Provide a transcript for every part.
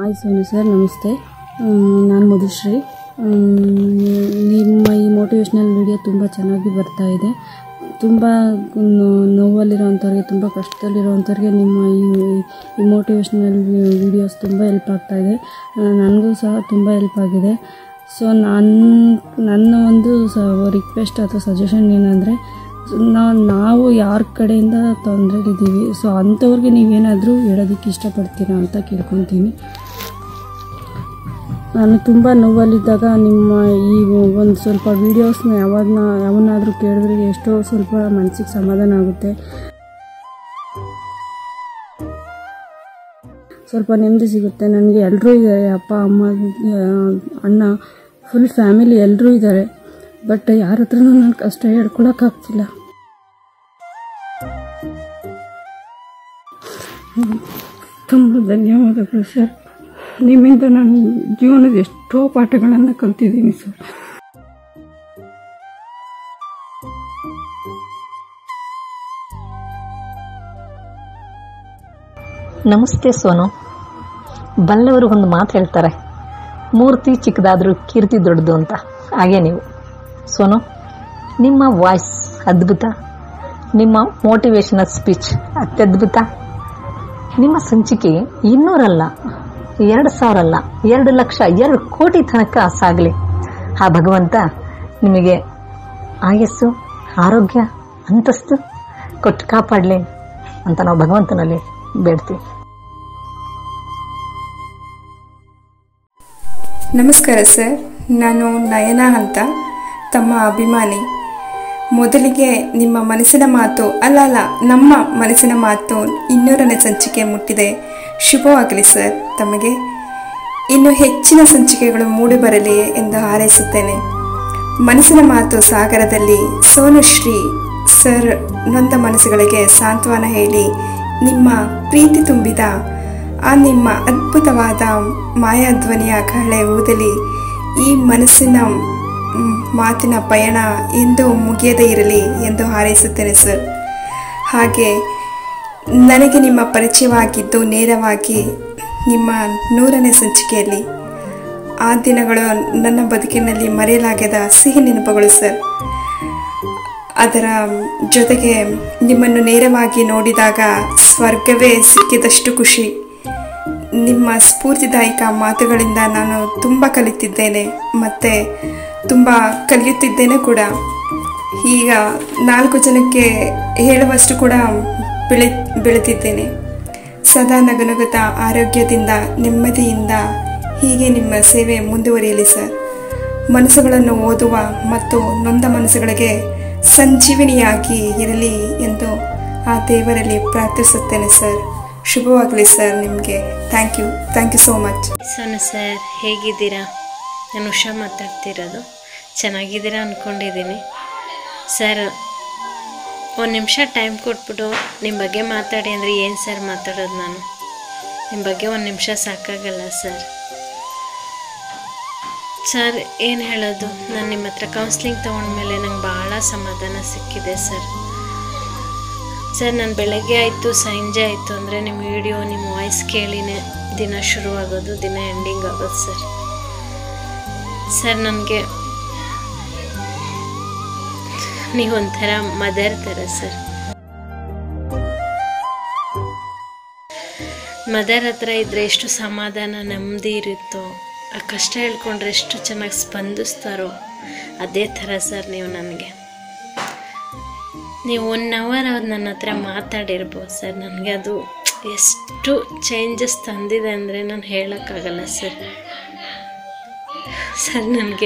hi Sonu sir ನಮಸ್ತೆ ನಾನು ಮಧುಶ್ರೀ ಮ್, ನಿಮ್ಮ ಈ ಮೋಟಿವೇಶ್ನಲ್ ವಿಡಿಯೋ ತುಂಬ ಚೆನ್ನಾಗಿ ಬರ್ತಾ ಇದೆ ತುಂಬ ನೋ- ನೋವಲ್ಲಿರೋವಂಥವ್ರಿಗೆ ತುಂಬ ಕಷ್ಟದಲ್ಲಿರೋವಂಥವ್ರಿಗೆ ನಿಮ್ಮ ಈ ಈ ಮೋಟಿವೇಶ್ನಲ್ ವಿಡಿಯೋಸ್ ತುಂಬ ಹೆಲ್ಪ್ ಆಗ್ತಾ ಇದೆ ನನಗೂ ಸಹ ತುಂಬ ಹೆಲ್ಪ್ ಆಗಿದೆ ಸೊ ನನ್ನ ನನ್ನ ಒಂದು ಸ ರಿಕ್ವೆಸ್ಟ್ ಅಥವಾ ಸಜೆಷನ್ ಏನಂದರೆ ನಾವು ಯಾರ ಕಡೆಯಿಂದ ತೊಂದರೆಲಿದ್ದೀವಿ ಸೊ ಅಂಥವ್ರಿಗೆ ನೀವೇನಾದರೂ ಹೇಳೋದಕ್ಕೆ ಇಷ್ಟಪಡ್ತೀರಾ ಅಂತ ಕೇಳ್ಕೊತೀನಿ ನಾನು ತುಂಬ ನೋವಲ್ಲಿದ್ದಾಗ ನಿಮ್ಮ ಈ ಒಂದು ಸ್ವಲ್ಪ ವೀಡಿಯೋಸ್ನ ಯಾವಾಗನ ಯಾವನ್ನಾದರೂ ಕೇಳಿದ್ರೆ ಎಷ್ಟೋ ಸ್ವಲ್ಪ ಮನಸ್ಸಿಗೆ ಸಮಾಧಾನ ಆಗುತ್ತೆ ಸ್ವಲ್ಪ ನೆಮ್ಮದಿ ಸಿಗುತ್ತೆ ನನಗೆ ಎಲ್ಲರೂ ಇದ್ದಾರೆ ಅಪ್ಪ ಅಮ್ಮ ಆ, ಅಣ್ಣ ಫುಲ್ ಫ್ಯಾಮಿಲಿ ಎಲ್ಲರೂ ಇದ್ದಾರೆ ಬಟ್ ಯಾರ ಹತ್ರನೂ ನಾನು ಕಷ್ಟ ಹೇಳ್ಕೊಳಕ್ಕಾಗ್ತಿಲ್ಲ ತುಂಬ ಧನ್ಯವಾದಗಳು ಸರ್ ನಿಮ್ಮಿಂದ ನಾನು ಜೀವನದ ಎಷ್ಟೋ ಪಾಠಗಳನ್ನು ಕಲ್ತಿದ್ದೀನಿ ಸರ್ ನಮಸ್ತೆ ಸೋನು ಬಲ್ಲವರು ಒಂದು ಮಾತು ಹೇಳ್ತಾರೆ ಮೂರ್ತಿ ಚಿಕ್ಕದಾದರೂ ಕೀರ್ತಿ ದೊಡ್ಡದು ಅಂತ ಹಾಗೆ ನೀವು ಸೋನು ನಿಮ್ಮ ವಾಯ್ಸ್ ಅದ್ಭುತ ನಿಮ್ಮ ಮೋಟಿವೇಶನಲ್ ಸ್ಪೀಚ್ ಅತ್ಯದ್ಭುತ ನಿಮ್ಮ ಸಂಚಿಕೆ ಇನ್ನೂರಲ್ಲ ಎರಡು ಸಾವಿರ ಅಲ್ಲ ಎರಡು ಲಕ್ಷ ಎರಡು ಕೋಟಿ ತನಕ ಸಾಗಲಿ ಆ ಭಗವಂತ ನಿಮಗೆ ಆಯಸ್ಸು ಆರೋಗ್ಯ ಅಂತಸ್ತು ಕೊಟ್ಟು ಕಾಪಾಡಲಿ ಅಂತ ನಾವು ಭಗವಂತನಲ್ಲಿ ಬೇಡ್ತೀವಿ ನಮಸ್ಕಾರ ಸರ್ ನಾನು ನಯನ ಅಂತ ತಮ್ಮ ಅಭಿಮಾನಿ ಮೊದಲಿಗೆ ನಿಮ್ಮ ಮನಸ್ಸಿನ ಮಾತು ಅಲ್ಲ ಅಲ್ಲ ನಮ್ಮ ಮನಸ್ಸಿನ ಮಾತು ಇನ್ನೂರನೇ ಸಂಚಿಕೆ ಮುಟ್ಟಿದೆ ಶುಭವಾಗಲಿ ಸರ್ ತಮಗೆ ಇನ್ನು ಹೆಚ್ಚಿನ ಸಂಚಿಕೆಗಳು ಮೂಡಿಬರಲಿ ಎಂದು ಹಾರೈಸುತ್ತೇನೆ ಮನಸ್ಸಿನ ಮಾತು ಸಾಗರದಲ್ಲಿ ಸೋನುಶ್ರೀ ಸರ್ ನೊಂದ ಮನಸ್ಸುಗಳಿಗೆ ಸಾಂತ್ವನ ಹೇಳಿ ನಿಮ್ಮ ಪ್ರೀತಿ ತುಂಬಿದ ಆ ನಿಮ್ಮ ಅದ್ಭುತವಾದ ಮಾಯಾಧ್ವನಿಯ ಕಹಳೆ ಊದಲಿ ಈ ಮನಸ್ಸಿನ ಮ್, ಮಾತಿನ ಪಯಣ ಎಂದೂ ಮುಗಿಯದೇ ಇರಲಿ ಎಂದು ಹಾರೈಸುತ್ತೇನೆ ಸರ್ ಹಾಗೆ ನನಗೆ ನಿಮ್ಮ ಪರಿಚಯವಾಗಿದ್ದು ನೇರವಾಗಿ ನಿಮ್ಮ ನೂರನೇ ಸಂಚಿಕೆಯಲ್ಲಿ ಆ ದಿನಗಳು ನನ್ನ ಬದುಕಿನಲ್ಲಿ ಮರೆಯಲಾಗದ ಸಿಹಿ ನೆನಪುಗಳು ಸರ್ ಅದರ ಜೊತೆಗೆ ನಿಮ್ಮನ್ನು ನೇರವಾಗಿ ನೋಡಿದಾಗ ಸ್ವರ್ಗವೇ ಸಿಕ್ಕಿದಷ್ಟು ಖುಷಿ ನಿಮ್ಮ ಸ್ಫೂರ್ತಿದಾಯಕ ಮಾತುಗಳಿಂದ ನಾನು ತುಂಬ ಕಲಿತಿದ್ದೇನೆ ಮತ್ತು ತುಂಬ ಕಲಿಯುತ್ತಿದ್ದೇನೆ ಕೂಡ ಈಗ ನಾಲ್ಕು ಜನಕ್ಕೆ ಹೇಳುವಷ್ಟು ಕೂಡ ಬೆಳೆ ಬೆಳೆದಿದ್ದೇನೆ ಸದಾ ನಗುನಗುತ್ತಾ ಆರೋಗ್ಯದಿಂದ ನೆಮ್ಮದಿಯಿಂದ ಹೀಗೆ ನಿಮ್ಮ ಸೇವೆ ಮುಂದುವರಿಯಲಿ ಸರ್ ಮನಸ್ಸುಗಳನ್ನು ಓದುವ ಮತ್ತು ನೊಂದ ಮನಸ್ಸುಗಳಿಗೆ ಸಂಜೀವಿನಿಯಾಗಿ ಇರಲಿ ಎಂದು ಆ ದೇವರಲ್ಲಿ ಪ್ರಾರ್ಥಿಸುತ್ತೇನೆ ಸರ್ ಶುಭವಾಗಲಿ ಸರ್ ನಿಮಗೆ thank you thank you so much Sonu sir ಹೇಗಿದ್ದೀರಾ ನಾನು ಉಷಾ ಮಾತಾಡ್ತಿರೋದು ಚೆನ್ನಾಗಿದ್ದೀರಾ ಅಂದ್ಕೊಂಡಿದ್ದೀನಿ ಸರ್ ಒಂದು ನಿಮಿಷ ಟೈಮ್ ಕೊಟ್ಬಿಟ್ಟು ನಿಮ್ಮ ಬಗ್ಗೆ ಮಾತಾಡಿ ಅಂದರೆ ಏನು ಸರ್ ಮಾತಾಡೋದು ನಾನು ನಿಮ್ಮ ಬಗ್ಗೆ ಒಂದು ನಿಮಿಷ ಸಾಕಾಗಲ್ಲ ಸರ್ ಸರ್ ಏನು ಹೇಳೋದು ನಾನು ನಿಮ್ಮ ಹತ್ರ ಕೌನ್ಸ್ಲಿಂಗ್ ತೊಗೊಂಡ್ಮೇಲೆ ನಂಗೆ ಭಾಳ ಸಮಾಧಾನ ಸಿಕ್ಕಿದೆ ಸರ್ ಸರ್ ನಾನು ಬೆಳಗ್ಗೆ ಆಯಿತು ಸಂಜೆ ಆಯಿತು ಅಂದರೆ ನಿಮ್ಮ ವಿಡಿಯೋ ನಿಮ್ಮ ವಾಯ್ಸ್ ಕೇಳಿನೇ ದಿನ ಶುರುವಾಗೋದು ದಿನ ಎಂಡಿಂಗ್ ಆಗೋದು ಸರ್ ಸರ್ ನನಗೆ ನೀವೊಂಥರ ಮದರ್ ಥರ ಸರ್ ಮದರ್ ಹತ್ರ ಇದ್ದರೆ ಎಷ್ಟು ಸಮಾಧಾನ ನೆಮ್ಮದಿ ಇರುತ್ತೋ ಆ ಕಷ್ಟ ಹೇಳ್ಕೊಂಡ್ರೆ ಎಷ್ಟು ಚೆನ್ನಾಗಿ ಸ್ಪಂದಿಸ್ತಾರೋ ಅದೇ ಥರ ಸರ್ ನೀವು ನನಗೆ ನೀವು ಒನ್ ಅವರ್ ಅವ್ರು ನನ್ನ ಹತ್ರ ಮಾತಾಡಿರ್ಬೋದು ಸರ್ ನನಗೆ ಅದು ಎಷ್ಟು ಚೇಂಜಸ್ ತಂದಿದೆ ಅಂದರೆ ನಾನು ಹೇಳೋಕ್ಕಾಗಲ್ಲ ಸರ್ ಸರ್ ನನಗೆ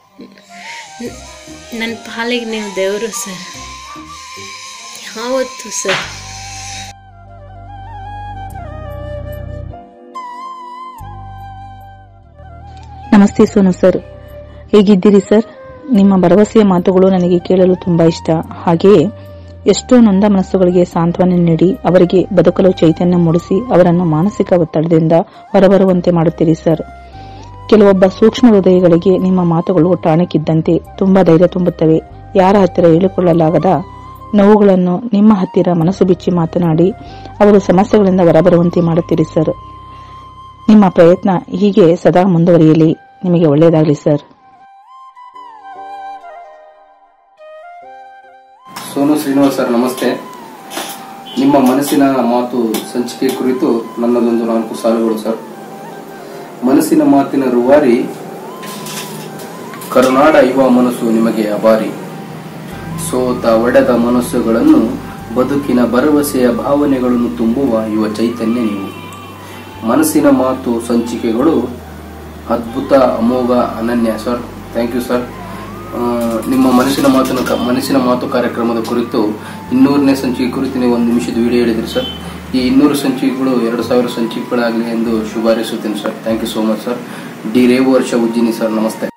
ನನ್ನ ಪಾಲಿಗೆ ನೀವು ದೇವರು ಸರ್ ಯಾವತ್ತು ಸರ್ ನಮಸ್ತೆ ಸೋನು ಸರ್ ಹೇಗಿದ್ದೀರಿ ಸರ್ ನಿಮ್ಮ ಭರವಸೆಯ ಮಾತುಗಳು ನನಗೆ ಕೇಳಲು ತುಂಬಾ ಇಷ್ಟ ಹಾಗೆಯೇ ಎಷ್ಟೋ ನೊಂದ ಮನಸ್ಸುಗಳಿಗೆ ಸಾಂತ್ವನ ನೀಡಿ ಅವರಿಗೆ ಬದುಕಲು ಚೈತನ್ಯ ಮೂಡಿಸಿ ಅವರನ್ನು ಮಾನಸಿಕ ಒತ್ತಡದಿಂದ ಹೊರಬರುವಂತೆ ಮಾಡುತ್ತೀರಿ ಸರ್ ಕೆಲವೊಬ್ಬ ಸೂಕ್ಷ್ಮ ಹೃದಯಗಳಿಗೆ ನಿಮ್ಮ ಮಾತುಗಳು ಟಾಣಿಕಿದ್ದಂತೆ ತುಂಬಾ ಧೈರ್ಯ ತುಂಬುತ್ತವೆ ಯಾರ ಹತ್ತಿರ ಹೇಳಿಕೊಳ್ಳಲಾಗದ ನೋವುಗಳನ್ನು ನಿಮ್ಮ ಹತ್ತಿರ ಮನಸ್ಸು ಬಿಚ್ಚಿ ಮಾತನಾಡಿ ಅವರು ಸಮಸ್ಯೆಗಳಿಂದ ಹೊರಬರುವಂತೆ ಮಾಡುತ್ತೀರಿ ಸರ್ ನಿಮ್ಮ ಪ್ರಯತ್ನ ಹೀಗೆ ಸದಾ ಮುಂದುವರಿಯಲಿ ನಿಮಗೆ ಒಳ್ಳೆಯದಾಗಲಿ ಸರ್ ಸೋನು ಶ್ರೀನಿವಾಸ್ ಸರ್ ನಮಸ್ತೆ ನಿಮ್ಮ ಮನಸ್ಸಿನ ಮಾತು ಸಂಚಿಕೆ ಕುರಿತು ನನ್ನದೊಂದು ನಾಲ್ಕು ಸಾಲುಗಳು ಸರ್ ಮನಸ್ಸಿನ ಮಾತಿನ ರೂವಾರಿ ಕರುನಾಡ ಯುವ ಮನಸ್ಸು ನಿಮಗೆ ಅಭಾರಿ ಸೋತ ಒಡೆದ ಮನಸ್ಸುಗಳನ್ನು ಬದುಕಿನ ಭರವಸೆಯ ಭಾವನೆಗಳನ್ನು ತುಂಬುವ ಯುವ ಚೈತನ್ಯ ನೀವು ಮನಸ್ಸಿನ ಮಾತು ಸಂಚಿಕೆಗಳು ಅದ್ಭುತ ಅಮೋಘ ಅನನ್ಯ ಸರ್ ಥ್ಯಾಂಕ್ ಯು ಸರ್ ಆ, ನಿಮ್ಮ ಮನಸ್ಸಿನ ಮಾತಿನ ಕ- ಮನಸ್ಸಿನ ಮಾತು ಕಾರ್ಯಕ್ರಮದ ಕುರಿತು ಇನ್ನೂರನೇ ಸಂಚಿಕೆ ಕುರಿತು ನೀವು ಒಂದು ನಿಮಿಷದ ವಿಡಿಯೋ ಹೇಳಿದ್ರಿ ಸರ್ ಈ ಇನ್ನೂರು ಸಂಚಿಕೆಗಳು ಎರಡು ಸಾವಿರ ಸಂಚಿಕೆಗಳಾಗಲಿ ಎಂದು ಶುಭಾರೈಸುತ್ತೇನೆ sir thank you so much sir D ರೇವು ವರ್ಷ ಉಜ್ಜಿನಿ ಸರ್ ನಮಸ್ತೆ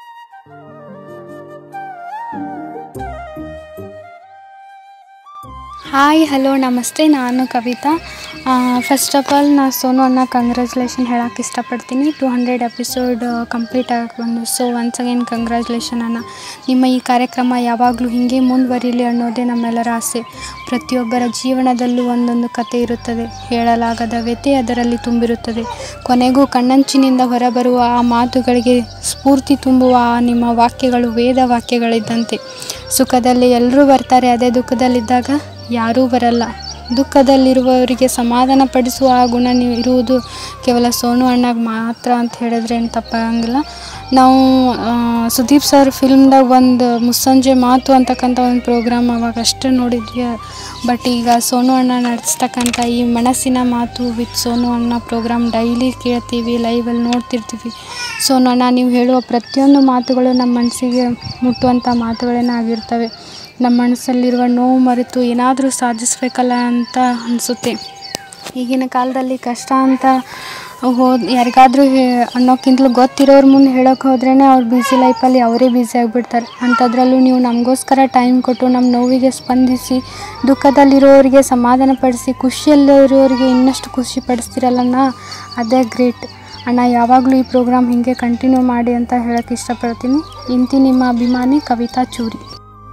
ಹಾಯ್ ಹಲೋ ನಮಸ್ತೆ ನಾನು ಕವಿತಾ ಫಸ್ಟ್ ಆಫ್ ಆಲ್ ನಾ ಸೋನು ಅಣ್ಣ ಕಂಗ್ರ್ಯಾಚುಲೇಷನ್ ಹೇಳಕ್ಕೆ ಇಷ್ಟಪಡ್ತೀನಿ ಟು ಹಂಡ್ರೆಡ್ ಎಪಿಸೋಡ್ ಕಂಪ್ಲೀಟ್ ಆಗಿ ಬಂದು ಸೊ ಒನ್ಸ್ ಅಗೇನ್ ಕಂಗ್ರ್ಯಾಚುಲೇಷನ್ ಅಣ್ಣ ನಿಮ್ಮ ಈ ಕಾರ್ಯಕ್ರಮ ಯಾವಾಗಲೂ ಹೀಗೆ ಮುಂದುವರಿಲಿ ಅನ್ನೋದೇ ನಮ್ಮೆಲ್ಲರ ಆಸೆ ಪ್ರತಿಯೊಬ್ಬರ ಜೀವನದಲ್ಲೂ ಒಂದೊಂದು ಕತೆ ಇರುತ್ತದೆ ಹೇಳಲಾಗದ ವ್ಯತೆ ಅದರಲ್ಲಿ ತುಂಬಿರುತ್ತದೆ ಕೊನೆಗೂ ಕಣ್ಣಂಚಿನಿಂದ ಹೊರಬರುವ ಆ ಮಾತುಗಳಿಗೆ ಸ್ಫೂರ್ತಿ ತುಂಬುವ ಆ ನಿಮ್ಮ ವಾಕ್ಯಗಳು ವೇದ ವಾಕ್ಯಗಳಿದ್ದಂತೆ ಸುಖದಲ್ಲಿ ಎಲ್ಲರೂ ಬರ್ತಾರೆ ಅದೇ ದುಃಖದಲ್ಲಿದ್ದಾಗ ಯಾರೂ ಬರಲ್ಲ ದುಃಖದಲ್ಲಿರುವವರಿಗೆ ಸಮಾಧಾನ ಪಡಿಸುವ ಆ ಗುಣ ನೀವು ಇರುವುದು ಕೇವಲ ಸೋನು ಅಣ್ಣಾಗ ಮಾತ್ರ ಅಂತ ಹೇಳಿದ್ರೆ ಏನು ತಪ್ಪಾಗಂಗಿಲ್ಲ ನಾವು ಆ, ಸುದೀಪ್ ಸರ್ ಫಿಲ್ಮ್ದಾಗ ಒಂದು ಮುಸ್ಸಂಜೆ ಮಾತು ಅಂತಕ್ಕಂಥ ಒಂದು ಪ್ರೋಗ್ರಾಮ್ ಅವಾಗ ಅಷ್ಟೇ ನೋಡಿದ್ವಿ ಬಟ್ ಈಗ ಸೋನು ಅಣ್ಣ ನಡೆಸ್ತಕ್ಕಂಥ ಈ ಮನಸ್ಸಿನ ಮಾತು ವಿತ್ ಸೋನು ಅಣ್ಣ ಪ್ರೋಗ್ರಾಮ್ ಡೈಲಿ ಕೇಳ್ತೀವಿ ಲೈವಲ್ಲಿ ನೋಡ್ತಿರ್ತೀವಿ ಸೋನು ಅಣ್ಣ ನೀವು ಹೇಳುವ ಪ್ರತಿಯೊಂದು ಮಾತುಗಳು ನಮ್ಮ ಮನಸ್ಸಿಗೆ ಮುಟ್ಟುವಂಥ ಮಾತುಗಳೇನೇ ಆಗಿರ್ತವೆ ನಮ್ಮ ಮನಸ್ಸಲ್ಲಿರುವ ನೋವು ಮರೆತು ಏನಾದರೂ ಸಾಧಿಸ್ಬೇಕಲ್ಲ ಅಂತ ಅನಿಸುತ್ತೆ ಈಗಿನ ಕಾಲದಲ್ಲಿ ಕಷ್ಟ ಅಂತ ಹೋದ್ ಯಾರಿಗಾದ್ರೂ ಹೇ- ಅನ್ನೋಕ್ಕಿಂತಲೂ ಗೊತ್ತಿರೋರ ಮುಂದೆ ಹೇಳೋಕೆ ಹೋದ್ರೇ ಅವ್ರು ಬ್ಯುಸಿ ಲೈಫಲ್ಲಿ ಅವರೇ ಬ್ಯುಸಿ ಆಗಿಬಿಡ್ತಾರೆ ಅಂಥದ್ರಲ್ಲೂ ನೀವು ನಮಗೋಸ್ಕರ ಟೈಮ್ ಕೊಟ್ಟು ನಮ್ಮ ನೋವಿಗೆ ಸ್ಪಂದಿಸಿ ದುಃಖದಲ್ಲಿರೋರಿಗೆ ಸಮಾಧಾನ ಪಡಿಸಿ ಖುಷಿಯಲ್ಲಿರೋರಿಗೆ ಇನ್ನಷ್ಟು ಖುಷಿ ಪಡಿಸ್ತಿರಲ್ಲಣ್ಣ ಅದೇ ಗ್ರೇಟ್ ಅಣ್ಣ ಯಾವಾಗಲೂ ಈ ಪ್ರೋಗ್ರಾಮ್ ಹೀಗೆ ಕಂಟಿನ್ಯೂ ಮಾಡಿ ಅಂತ ಹೇಳೋಕ್ಕೆ ಇಷ್ಟಪಡ್ತೀನಿ ಇಂತಿ ನಿಮ್ಮ ಅಭಿಮಾನಿ ಕವಿತಾ ಚೂರಿ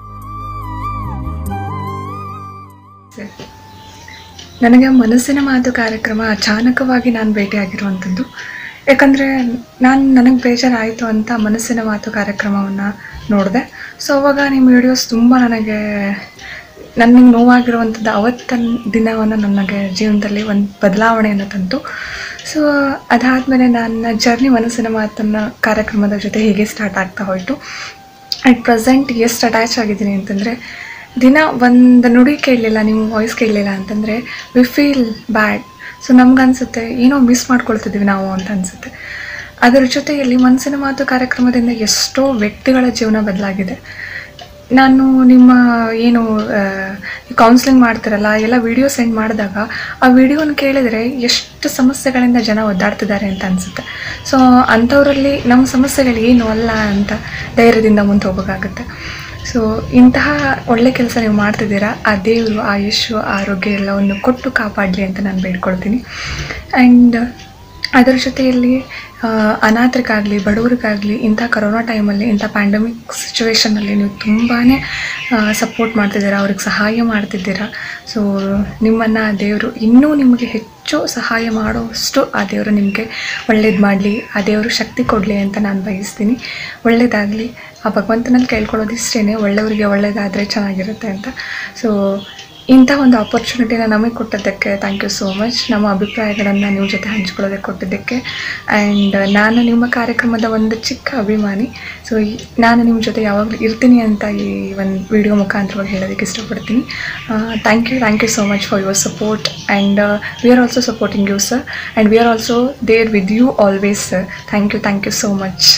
ನನಗೆ ಮನಸ್ಸಿನ ಮಾತು ಕಾರ್ಯಕ್ರಮ ಅಚಾನಕವಾಗಿ ನಾನು ಭೇಟಿಯಾಗಿರುವಂಥದ್ದು ಯಾಕಂದರೆ ನಾನು ನನಗೆ ಬೇಜಾರಾಯಿತು ಅಂತ ಮನಸ್ಸಿನ ಮಾತು ಕಾರ್ಯಕ್ರಮವನ್ನು ನೋಡಿದೆ ಸೊ ಅವಾಗ ನಿಮ್ಮ ವಿಡಿಯೋಸ್ ತುಂಬ ನನಗೆ ನನಗೆ ನೋವಾಗಿರುವಂಥದ್ದು ಅವತ್ತಿನ ದಿನವನ್ನು ನನಗೆ ಜೀವನದಲ್ಲಿ ಒಂದು ಬದಲಾವಣೆಯನ್ನು ತಂತು ಸೊ ಅದಾದಮೇಲೆ ನನ್ನ ಜರ್ನಿ ಮನಸ್ಸಿನ ಮಾತನ್ನು ಕಾರ್ಯಕ್ರಮದ ಜೊತೆ ಹೀಗೆ ಸ್ಟಾರ್ಟ್ ಆಗ್ತಾ ಹೋಯಿತು ಅಟ್ ಪ್ರೆಸೆಂಟ್ ಎಷ್ಟು ಅಟ್ಯಾಚ್ ಆಗಿದ್ದೀನಿ ಅಂತಂದರೆ ದಿನ ಒಂದು ನುಡಿ ಕೇಳಲಿಲ್ಲ ನಿಮ್ಮ ವಾಯ್ಸ್ ಕೇಳಲಿಲ್ಲ ಅಂತಂದರೆ ವಿ ಫೀಲ್ ಬ್ಯಾಡ್ ಸೊ ನಮ್ಗನ್ಸುತ್ತೆ ಏನೋ ಮಿಸ್ ಮಾಡ್ಕೊಳ್ತಿದ್ದೀವಿ ನಾವು ಅಂತ ಅನಿಸುತ್ತೆ ಅದರ ಜೊತೆಯಲ್ಲಿ ಮನಸ್ಸಿನ ಮಾತು ಕಾರ್ಯಕ್ರಮದಿಂದ ಎಷ್ಟೋ ವ್ಯಕ್ತಿಗಳ ಜೀವನ ಬದಲಾಗಿದೆ ನಾನು ನಿಮ್ಮ ಏನು ಕೌನ್ಸಿಲಿಂಗ್ ಮಾಡ್ತಿರಲ್ಲ ಎಲ್ಲ ವಿಡಿಯೋ ಸೆಂಡ್ ಮಾಡಿದಾಗ ಆ ವಿಡಿಯೋನ ಕೇಳಿದರೆ ಎಷ್ಟು ಸಮಸ್ಯೆಗಳಿಂದ ಜನ ಒದ್ದಾಡ್ತಿದ್ದಾರೆ ಅಂತ ಅನಿಸುತ್ತೆ ಸೊ ಅಂಥವರಲ್ಲಿ ನಮ್ಮ ಸಮಸ್ಯೆಗಳು ಏನು ಅಲ್ಲ ಅಂತ ಧೈರ್ಯದಿಂದ ಮುಂದೆ ಹೋಗೋಕ್ಕಾಗುತ್ತೆ ಸೊ ಇಂತಹ ಒಳ್ಳೆ ಕೆಲಸ ನೀವು ಮಾಡ್ತಿದ್ದೀರಾ ಆ ದೇವರು ಆಯುಷು ಆರೋಗ್ಯ ಎಲ್ಲವನ್ನು ಕೊಟ್ಟು ಕಾಪಾಡಲಿ ಅಂತ ನಾನು ಬೇಡ್ಕೊಳ್ತೀನಿ ಆ್ಯಂಡ್ ಅದರ ಜೊತೆಯಲ್ಲಿ ಆ, ಅನಾಥರಿಗಾಗಲಿ ಬಡವರಿಗಾಗಲಿ ಇಂಥ ಕರೋನಾ ಟೈಮಲ್ಲಿ ಇಂಥ ಪ್ಯಾಂಡಮಿಕ್ ಸಿಚುವೇಷನಲ್ಲಿ ನೀವು ತುಂಬಾ ಸಪೋರ್ಟ್ ಮಾಡ್ತಿದ್ದೀರಾ ಅವ್ರಿಗೆ ಸಹಾಯ ಮಾಡ್ತಿದ್ದೀರಾ ಸೊ ನಿಮ್ಮನ್ನು ಆ ದೇವರು ಇನ್ನೂ ನಿಮಗೆ ಹೆಚ್ಚು ಸಹಾಯ ಮಾಡೋಷ್ಟು ಆ ದೇವರು ನಿಮಗೆ ಒಳ್ಳೇದು ಮಾಡಲಿ ಆ ದೇವರು ಶಕ್ತಿ ಕೊಡಲಿ ಅಂತ ನಾನು ಬಯಸ್ತೀನಿ ಒಳ್ಳೇದಾಗಲಿ ಆ ಭಗವಂತನಲ್ಲಿ ಕೇಳ್ಕೊಳ್ಳೋದಿಷ್ಟೇ ಒಳ್ಳೆಯವರಿಗೆ ಒಳ್ಳೇದಾದರೆ ಚೆನ್ನಾಗಿರುತ್ತೆ ಅಂತ ಸೊ ಇಂಥ ಒಂದು ಆಪರ್ಚುನಿಟಿನ ನಮಗೆ ಕೊಟ್ಟಿದ್ದಕ್ಕೆ ಥ್ಯಾಂಕ್ ಯು ಸೋ ಮಚ್ ನಮ್ಮ ಅಭಿಪ್ರಾಯಗಳನ್ನು ನಿಮ್ಮ ಜೊತೆ ಹಂಚ್ಕೊಳ್ಳೋದಕ್ಕೆ ಕೊಟ್ಟಿದ್ದಕ್ಕೆ ಆ್ಯಂಡ್ ನಾನು ನಿಮ್ಮ ಕಾರ್ಯಕ್ರಮದ ಒಂದು ಚಿಕ್ಕ ಅಭಿಮಾನಿ ಸೊ ನಾನು ನಿಮ್ಮ ಜೊತೆ ಯಾವಾಗಲೂ ಇರ್ತೀನಿ ಅಂತ ಈ ಒಂದು ವಿಡಿಯೋ ಮುಖಾಂತರವಾಗಿ ಹೇಳೋದಕ್ಕೆ ಇಷ್ಟಪಡ್ತೀನಿ thank you thank you so much for your support and we are also supporting you sir and we are also there with you always sir thank you thank you so much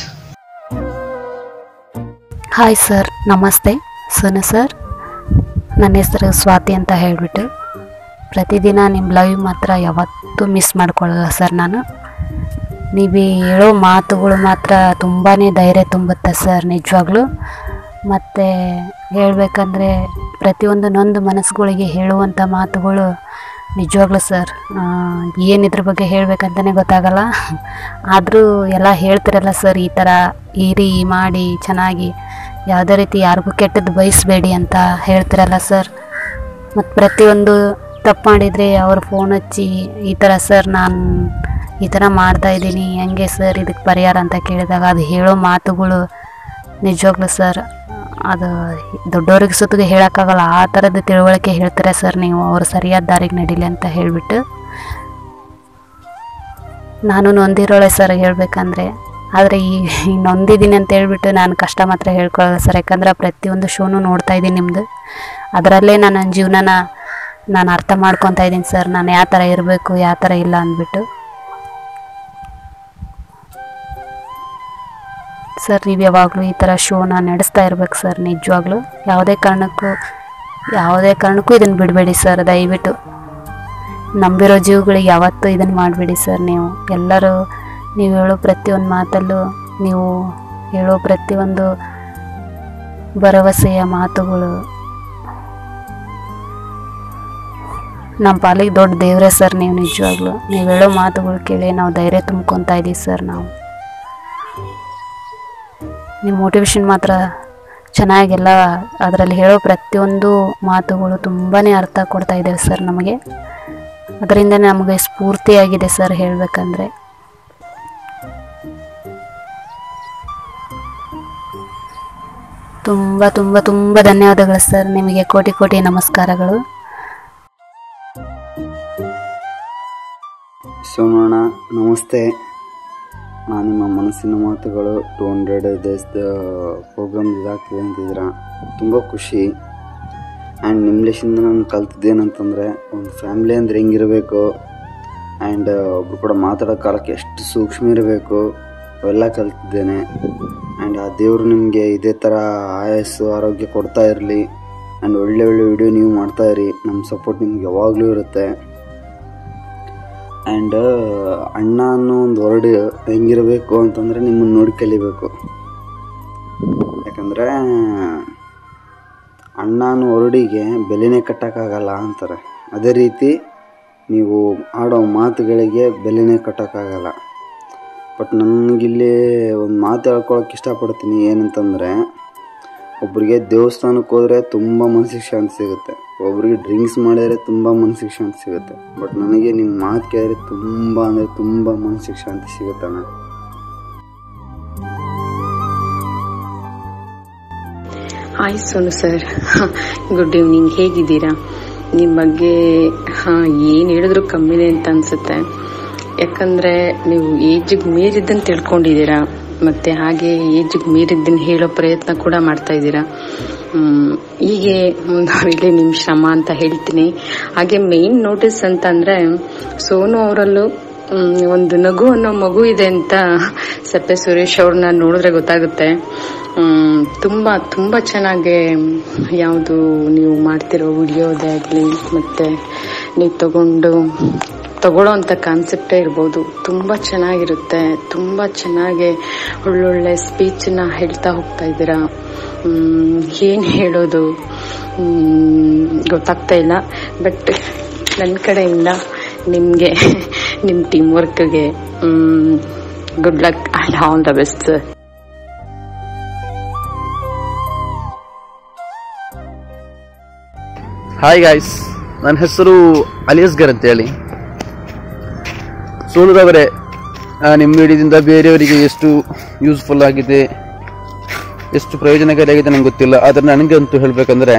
hi sir ನಮಸ್ತೆ Sonu sir ನನ್ನ ಹೆಸರು ಸ್ವಾತಿ ಅಂತ ಹೇಳಿಬಿಟ್ಟು ಪ್ರತಿದಿನ ನಿಮ್ಮ live ಮಾತ್ರ ಯಾವತ್ತೂ miss ಮಾಡ್ಕೊಳ್ಳಲ್ಲ sir ನಾನು ನೀವು ಹೇಳೋ ಮಾತುಗಳು ಮಾತ್ರ ತುಂಬಾ ಧೈರ್ಯ ತುಂಬುತ್ತೆ ಸರ್ ನಿಜವಾಗ್ಲೂ ಮತ್ತು ಹೇಳಬೇಕಂದ್ರೆ ಪ್ರತಿಯೊಂದು ನೊಂದು ಮನಸ್ಸುಗಳಿಗೆ ಹೇಳುವಂಥ ಮಾತುಗಳು ನಿಜವಾಗ್ಲೂ ಸರ್ ಏನಿದ್ರ ಬಗ್ಗೆ ಹೇಳಬೇಕಂತಲೇ ಗೊತ್ತಾಗಲ್ಲ ಆದರೂ ಎಲ್ಲ ಹೇಳ್ತಿರಲ್ಲ ಸರ್ ಈ ಥರ ಇರಿ ಮಾಡಿ ಚೆನ್ನಾಗಿ ಯಾವುದೇ ರೀತಿ ಯಾರಿಗೂ ಕೆಟ್ಟದ್ದು ಬಯಸಬೇಡಿ ಅಂತ ಹೇಳ್ತಿರಲ್ಲ ಸರ್ ಮತ್ತು ಪ್ರತಿಯೊಂದು ತಪ್ಪು ಮಾಡಿದರೆ ಅವ್ರು ಫೋನ್ ಹಚ್ಚಿ ಈ ಥರ ಸರ್ ನಾನು ಈ ಥರ ಮಾಡ್ತಾ ಇದ್ದೀನಿ ಹೆಂಗೆ ಸರ್ ಇದಕ್ಕೆ ಪರಿಹಾರ ಅಂತ ಕೇಳಿದಾಗ ಅದು ಹೇಳೋ ಮಾತುಗಳು ನಿಜವಾಗ್ಲೂ ಸರ್ ಅದು ದೊಡ್ಡವ್ರಿಗೆ ಸುತ್ತಿಗೆ ಹೇಳೋಕ್ಕಾಗಲ್ಲ ಆ ಥರದ ತಿಳುವಳಿಕೆ ಹೇಳ್ತಾರೆ ಸರ್ ನೀವು ಅವ್ರು ಸರಿಯಾದ ದಾರಿಗೆ ನಡೀಲಿ ಅಂತ ಹೇಳಿಬಿಟ್ಟು ನಾನು ನೊಂದಿರೋಳೆ ಸರ್ ಹೇಳ್ಬೇಕಂದ್ರೆ ಆದರೆ ಈ ಈ ನೊಂದಿದ್ದೀನಿ ಅಂತ ಹೇಳ್ಬಿಟ್ಟು ನಾನು ಕಷ್ಟ ಮಾತ್ರ ಹೇಳ್ಕೊಳ್ಳಲ್ಲ ಸರ್ ಯಾಕಂದ್ರೆ ಪ್ರತಿಯೊಂದು ಶೋನು ನೋಡ್ತಾ ಇದ್ದೀನಿ ನಿಮ್ಮದು ಅದರಲ್ಲೇ ನಾನು ನನ್ನ ಜೀವನನ ನಾನು ಅರ್ಥ ಮಾಡ್ಕೊತಾ ಇದ್ದೀನಿ ಸರ್ ನಾನು ಯಾವ ಥರ ಇರಬೇಕು ಯಾವ ಥರ ಇಲ್ಲ ಅಂದ್ಬಿಟ್ಟು ಸರ್ ನೀವು ಯಾವಾಗಲೂ ಈ ಥರ ಶೋನ ನಡೆಸ್ತಾ ಇರ್ಬೇಕು ಸರ್ ನಿಜವಾಗ್ಲೂ ಯಾವುದೇ ಕಾರಣಕ್ಕೂ ಯಾವುದೇ ಕಾರಣಕ್ಕೂ ಇದನ್ನು ಬಿಡಬೇಡಿ ಸರ್ ದಯವಿಟ್ಟು ನಂಬಿರೋ ಜೀವಗಳಿಗೆ ಯಾವತ್ತೂ ಇದನ್ನು ಮಾಡಬೇಡಿ ಸರ್ ನೀವು ಎಲ್ಲರೂ ನೀವು ಹೇಳೋ ಪ್ರತಿಯೊಂದು ಮಾತಲ್ಲೂ ನೀವು ಹೇಳೋ ಪ್ರತಿಯೊಂದು ಭರವಸೆಯ ಮಾತುಗಳು ನಮ್ಮ ಪಾಲಿಗೆ ದೊಡ್ಡ ದೇವರೇ ಸರ್ ನೀವು ನಿಜವಾಗ್ಲೂ ನೀವು ಹೇಳೋ ಮಾತುಗಳು ಕೇಳಿ ನಾವು ಧೈರ್ಯ ತುಂಬ್ಕೊತಾ ಇದ್ದೀವಿ ಸರ್ ನಾವು ನಿಮ್ಮ ಮೋಟಿವೇಶನ್ ಮಾತ್ರ ಚೆನ್ನಾಗೆಲ್ಲ ಅದರಲ್ಲಿ ಹೇಳೋ ಪ್ರತಿಯೊಂದು ಮಾತುಗಳು ತುಂಬಾ ಅರ್ಥ ಕೊಡ್ತಾ ಇದ್ದೇವೆ ಸರ್ ನಮಗೆ ಅದರಿಂದ ನಮಗೆ ಸ್ಫೂರ್ತಿಯಾಗಿದೆ ಸರ್ ಹೇಳಬೇಕಂದ್ರೆ ತುಂಬ ತುಂಬ ತುಂಬ ಧನ್ಯವಾದಗಳು ಸರ್ ನಿಮಗೆ ಕೋಟಿ ಕೋಟಿ ನಮಸ್ಕಾರಗಳು ಸೋಮಣ್ಣ ನಮಸ್ತೆ ನಾನು ನಿಮ್ಮ ಮನಸ್ಸಿನ ಮಾತುಗಳು ಟು ಹಂಡ್ರೆಡ್ ಡೇಸ್ದ ಪ್ರೋಗ್ರಾಮ್ ಇದಾಗ್ತದೆ ಅಂತಿದ್ದೀರ ತುಂಬ ಖುಷಿ ಆ್ಯಂಡ್ ನಿಮ್ಮ ಲೆಸಿಂದ ನಾನು ಕಲ್ತಿದ್ದೇನಂತಂದರೆ ಒಂದು ಫ್ಯಾಮ್ಲಿ ಅಂದರೆ ಹೆಂಗಿರಬೇಕು ಆ್ಯಂಡ್ ಒಬ್ರು ಕೂಡ ಮಾತಾಡೋ ಕಾಲಕ್ಕೆ ಎಷ್ಟು ಸೂಕ್ಷ್ಮ ಇರಬೇಕು ಅವೆಲ್ಲ ಕಲ್ತಿದ್ದೇನೆ ಆ್ಯಂಡ್ ಆ ದೇವರು ನಿಮಗೆ ಇದೇ ಥರ ಆಯಸ್ಸು ಆರೋಗ್ಯ ಕೊಡ್ತಾ ಇರಲಿ ಆ್ಯಂಡ್ ಒಳ್ಳೆ ಒಳ್ಳೆ ವಿಡಿಯೋ ನೀವು ಮಾಡ್ತಾ ಇರಿ ನಮ್ಮ ಸಪೋರ್ಟ್ ನಿಮ್ಗೆ ಯಾವಾಗಲೂ ಇರುತ್ತೆ ಆ್ಯಂಡ್ ಅಣ್ಣ ಅನ್ನೋ ಒಂದು ವರ್ಡ್ ಹೆಂಗಿರಬೇಕು ಅಂತಂದರೆ ನಿಮ್ಮನ್ನು ನೋಡಿ ಕಲಿಬೇಕು ಯಾಕಂದರೆ ಅಣ್ಣ ಅನ್ನೋ ವರ್ಡಿಗೆ ಬೆಲೆನೇ ಕಟ್ಟೋಕ್ಕಾಗಲ್ಲ ಅಂತಾರೆ ಅದೇ ರೀತಿ ನೀವು ಆಡೋ ಮಾತುಗಳಿಗೆ ಬೆಲೆನೇ ಕಟ್ಟೋಕ್ಕಾಗಲ್ಲ ಬಟ್ ನನಗಿಲ್ಲಿ ಒಂದು ಮಾತು ಹೇಳ್ಕೊಳಕ್ಕೆ ಇಷ್ಟಪಡ್ತೀನಿ ಏನಂತಂದರೆ ಒಬ್ಬರಿಗೆ ದೇವಸ್ಥಾನಕ್ಕೆ ಹೋದರೆ ತುಂಬ ಮನಸ್ಸಿಗೆ ಶಾಂತಿ ಸಿಗುತ್ತೆ ಒಬ್ರಿಗೆ ಡ್ರಿಂಕ್ಸ್ ಮಾಡಿದರೆ ತುಂಬ ಮನಸ್ಸಿಗೆ ಶಾಂತಿ ಸಿಗುತ್ತೆ ಬಟ್ ನನಗೆ ನಿಮ್ಮ ಮಾತು ಕೇಳಿದ್ರೆ ತುಂಬ ಅಂದರೆ ತುಂಬ ಮನಸ್ಸಿಗೆ ಶಾಂತಿ ಸಿಗುತ್ತೆ ಅಣ್ಣ hi Sonu sir good evening ಹೇಗಿದ್ದೀರಾ ನಿಮ್ಮ ಬಗ್ಗೆ ಹಾಂ ಏನು ಹೇಳಿದ್ರು ಕಮ್ಮಿನೇ ಅಂತ ಅನ್ಸುತ್ತೆ ಯಾಕಂದರೆ ನೀವು ಏಜಿಗೆ ಮೀರಿದ್ದನ್ನು ತಿಳ್ಕೊಂಡಿದ್ದೀರಾ ಮತ್ತು ಹಾಗೆ ಏಜಿಗೆ ಮೀರಿದ್ದನ್ನು ಹೇಳೋ ಪ್ರಯತ್ನ ಕೂಡ ಮಾಡ್ತಾ ಇದ್ದೀರಾ ಮ್, ಹೀಗೆ ಮುಂದುವರಿಲಿ ನಿಮ್ಮ ಶ್ರಮ ಅಂತ ಹೇಳ್ತೀನಿ ಹಾಗೆ ಮೇನ್ ನೋಟಿಸ್ ಅಂತ ಅಂದರೆ ಸೋನು ಅವರಲ್ಲೂ ಮ್, ಒಂದು ನಗು ಅನ್ನೋ ಮಗು ಇದೆ ಅಂತ ಸಪ್ಪೆ ಸುರೇಶ್ ಅವ್ರನ್ನ ನೋಡಿದ್ರೆ ಗೊತ್ತಾಗುತ್ತೆ ಮ್, ತುಂಬಾ ತುಂಬಾ ಚೆನ್ನಾಗಿ ಯಾವುದು ನೀವು ಮಾಡ್ತಿರೋ ವಿಡಿಯೋದೇ ಆಗಲಿ ಮತ್ತೆ ನೀವು ತಗೊಂಡು ತಗೊಳ್ಳೋ ಅಂಥ ಕಾನ್ಸೆಪ್ಟೇ ಇರ್ಬೋದು ತುಂಬ ಚೆನ್ನಾಗಿರುತ್ತೆ ತುಂಬ ಚೆನ್ನಾಗಿ ಒಳ್ಳೊಳ್ಳೆ ಸ್ಪೀಚನ್ನ ಹೇಳ್ತಾ ಹೋಗ್ತಾ ಇದ್ದೀರಾ ಏನು ಹೇಳೋದು ಮ್, ಗೊತ್ತಾಗ್ತಾ ಇಲ್ಲ ಬಟ್ ನನ್ನ ಕಡೆಯಿಂದ ನಿಮಗೆ ನಿಮ್ಮ ಟೀಮ್ ವರ್ಕ್ಗೆ good luck and all the best sir hi guys ನನ್ನ ಹೆಸರು ಅಲಿಯಸ್ಗರ್ ಅಂತೇಳಿ ಸೋನುರವರೇ ಆ, ನಿಮ್ಮ ವಿಡಿಯೋದಿಂದ ಬೇರೆಯವರಿಗೆ ಎಷ್ಟು ಯೂಸ್ಫುಲ್ ಆಗಿದೆ ಎಷ್ಟು ಪ್ರಯೋಜನಕಾರಿಯಾಗಿದೆ ನಂಗೆ ಗೊತ್ತಿಲ್ಲ ಆದರೆ ನನಗೆ ಅಂತೂ ಹೇಳಬೇಕಂದ್ರೆ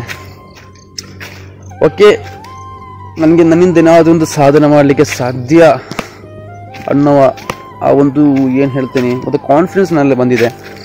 ಓಕೆ ನನಗೆ ನನ್ನಿಂದ ಏನಾದೊಂದು ಸಾಧನೆ ಮಾಡಲಿಕ್ಕೆ ಸಾಧ್ಯ ಅನ್ನುವ ಆ ಒಂದು ಏನು ಹೇಳ್ತೀನಿ ಒಂದು ಕಾನ್ಫಿಡೆನ್ಸ್ ನನ್ನಲ್ಲಿ ಬಂದಿದೆ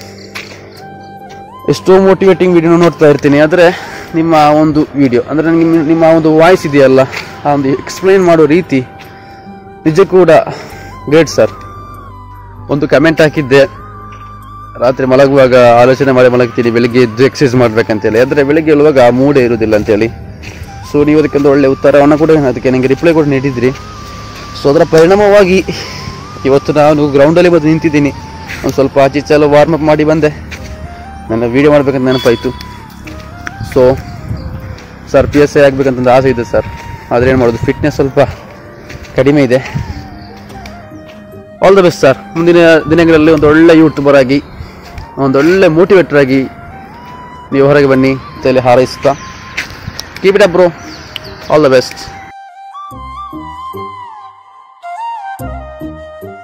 ಎಷ್ಟೋ ಮೋಟಿವೇಟಿಂಗ್ ವಿಡಿಯೋ ನೋಡ್ತಾ ಇರ್ತೀನಿ ಆದರೆ ನಿಮ್ಮ ಆ ಒಂದು ವಿಡಿಯೋ ಅಂದರೆ ನನಗೆ ನಿಮ್ಮ- ನಿಮ್ಮ ಆ ಒಂದು ವಾಯ್ಸ್ ಇದೆಯಲ್ಲ ಆ ಒಂದು ಎಕ್ಸ್ಪ್ಲೈನ್ ಮಾಡೋ ರೀತಿ ನಿಜ ಕೂಡ ಗ್ರೇಟ್ ಸರ್ ಒಂದು ಕಮೆಂಟ್ ಹಾಕಿದ್ದೆ ರಾತ್ರಿ ಮಲಗುವಾಗ ಆಲೋಚನೆ ಮಾಡಿ ಮಲಗ್ತೀನಿ ಬೆಳಿಗ್ಗೆ ಎದ್ದು ಎಕ್ಸಸೈಸ್ ಮಾಡ್ಬೇಕಂತೇಳಿ ಆದರೆ ಬೆಳಿಗ್ಗೆ ಹೇಳುವಾಗ ಆ ಮೂಡೇ ಇರುವುದಿಲ್ಲ ಅಂತೇಳಿ ಸೊ ನೀವು ಅದಕ್ಕೊಂದು ಒಳ್ಳೆ ಉತ್ತರವನ್ನು ಕೂಡ ಅದಕ್ಕೆ ನನಗೆ ರಿಪ್ಲೈ ಕೂಡ ನೀಡಿದ್ರಿ ಸೊ ಅದರ ಪರಿಣಾಮವಾಗಿ ಇವತ್ತು ನಾನು ಗ್ರೌಂಡಲ್ಲಿ ಬಂದು ನಿಂತಿದ್ದೀನಿ ಒಂದು ಸ್ವಲ್ಪ ಆಚೆ ಈಚೆ ಎಲ್ಲ ವಾರ್ಮ್ ಅಪ್ ಮಾಡಿ ಬಂದೆ ನನ್ನ ವೀಡಿಯೋ ಮಾಡ್ಬೇಕಂತ ನೆನಪಾಯಿತು so sir P S I ಆಗಬೇಕಂತಂದು ಆಸೆ ಇದೆ ಸರ್ ಆದರೆ ಏನು ಮಾಡೋದು ಫಿಟ್ನೆಸ್ ಸ್ವಲ್ಪ ಕಡಿಮೆ ಇದೆ ಆಲ್ ದ ಬೆಸ್ಟ್ ಸರ್ ಮುಂದಿನ ದಿನಗಳಲ್ಲಿ ಒಂದು ಒಳ್ಳೆ ಯೂಟ್ಯೂಬರ್ ಆಗಿ ಒಂದು ಒಳ್ಳೆ ಮೋಟಿವೇಟರ್ ಆಗಿ ನೀವು ಹೊರಗೆ ಬನ್ನಿ ಅಂತೇಳಿ ಹಾರೈಸ್ತಾ keep it up bro all the best